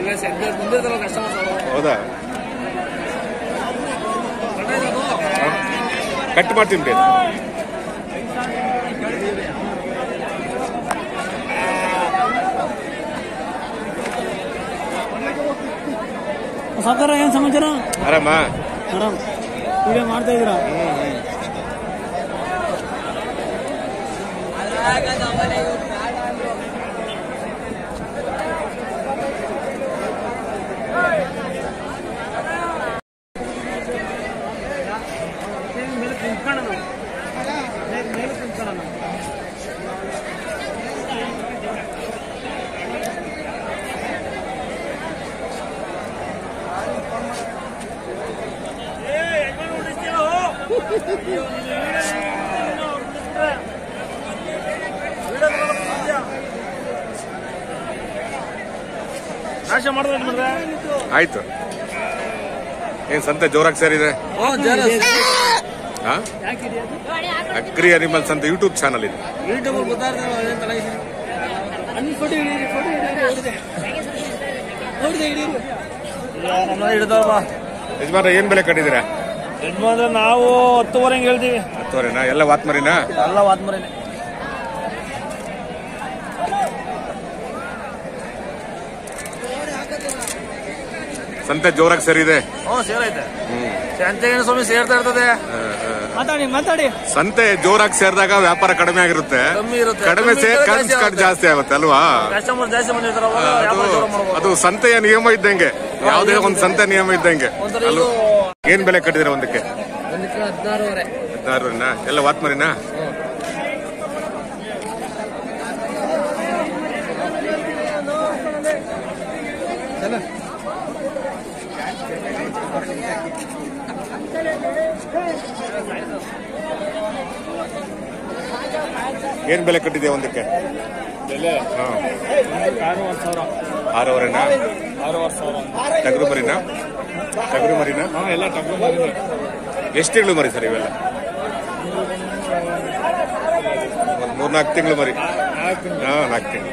ಇಲ್ಲೇ centre ಬಂದಿರ್ತಾರ customers ಅವರು ಹೌದಾ ಕಟ್ ಮಾಡ್ತೀನಿ ಬಿಡಿ ಸಾಕಾರ ಏನ್ ಸಮಾಚಾರ ಆರಾಮ ಆರಾಮ್ ವಿಡಿಯೋ ಮಾಡ್ತಾ ಇದ್ದೀರಾ ಮೇಲೆ ಕುಂತ್ಕೊಳ್ಳೋಣ ಮೇಲೆ ಕುಂತ್ಕೊಳ್ಳೋಣ ನಾಶ ಮಾಡಿದ್ರೆ ಆಯ್ತು ಏನ್ ಸಂತೆ ಜೋರಾಗಿ ಸೇರಿದೆ ಹಾ ಅಗ್ರಿ ಅನಿಮಲ್ಸ್ ಅಂತ ಯೂಟ್ಯೂಬ್ ಚಾನಲ್ ಇದೆ ಯೂಟ್ಯೂಬ್ ಗೊತ್ತಾಗ್ತದೆ ಫೋಟೋ ಹಿಡೀರಿ ಫೋಟೋ ಹಿಡೀರಿ ನೋಡಿದೆ ಹಿಡೀರಿ ನಮ್ಮ ಹಿಡಿದಲ್ವಾ ಯಜಮಾನ ಏನ್ ಬೆಲೆ ಕಟ್ಟಿದ್ದೀರಾ ಯಜಮಾನ್ರೆ ನಾವು ಹತ್ತುವರೆ ಹಿಂಗೆ ಹೇಳ್ತೀವಿ ಹತ್ತುವರೆನಾ ಎಲ್ಲ ವಾತ್ಮರಿನಾ ಎಲ್ಲ ವಾದ್ಮರೇನೆ ಸಂತೆ ಜೋರಾಗಿ ಸೇರಿದೆ ಹ್ಞೂ ಸೇರೈತೆ ಶಾಂತಿಗೇನ ಸ್ವಾಮಿ ಸೇರ್ತಾ ಇರ್ತದೆ ಮಾತಾಡಿ ಮಾತಾಡಿ ಸಂತೆ ಜೋರಾಗಿ ಸೇರಿದಾಗ ವ್ಯಾಪಾರ ಕಡಿಮೆ ಆಗಿರುತ್ತೆ ಕಮ್ಮಿ ಇರುತ್ತೆ. ಕಡಿಮೆ ಕಮ್ಮಿ ಸೇರ್ ಇದ್ರೆ ಖರ್ಚು ಜಾಸ್ತಿ ಖರ್ಚು ಜಾಸ್ತಿ ಆಗುತ್ತೆ ಅಲ್ವಾ ಕಸ್ಟಮರ್ ಜಾಸ್ತಿ ಬಂದಿರ್ತಾರ ಅವಾಗ ಅದು ವ್ಯಾಪಾರ ಜೋರ ಮಾಡ್ಬೋದು ಅದು ಸಂತೆಯ ನಿಯಮ ಇದ್ದಂಗೆ ಯಾವುದೇ ಒಂದು ಸಂತೆ ನಿಯಮ ಇದ್ದಂಗೆ ಒಂಥರ ಅಲ್ವಾ? ಇದು ಏನ್ ಬೆಲೆ ಕಟ್ಟಿದಿರ ಒಂದಕ್ಕೆ ಒಂದಕ್ಕೆ ಹದಿನಾರುವರೆ ಹದಿನಾರನ ಎಲ್ಲ ವಾತ್ಮರಿನಾ ಏನ್ ಬೆಲೆ ಕಟ್ಟಿದೆ ಒಂದಕ್ಕೆ ಬೆಲೆ ಹಾ. ಆರೂವರೆ ಸಾವಿರ ಆರೂವರೆನಾ ಆರೂವರೆ ಸಾವಿರ ಟಗರು ಮರಿನಾ ಟಗರು ಮರಿನಾ ಹಾಂ ಎಲ್ಲ ಟಗರು ಬಂದಿದೆ ಎಷ್ಟು ತಿಂಗಳು ಮರಿ ಸರ್ ಇವೆಲ್ಲ ಒಂದ್ ಮೂರ್ನಾಲ್ಕು ತಿಂಗಳು ಮರಿ ಹಾ ನಾಲ್ಕು ತಿಂಗಳು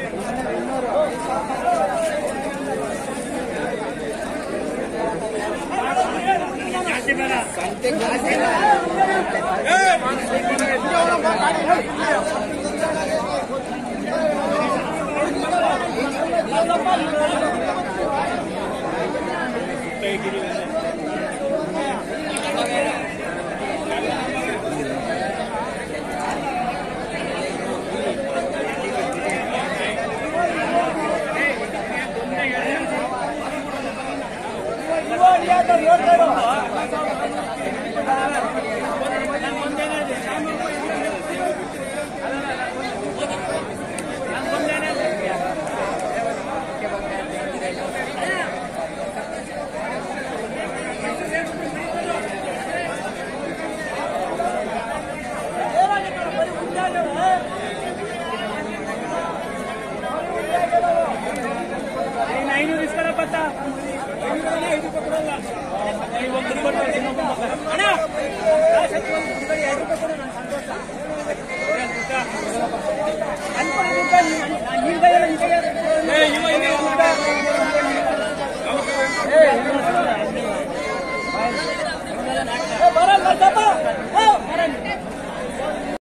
ಬರಲ್ಲ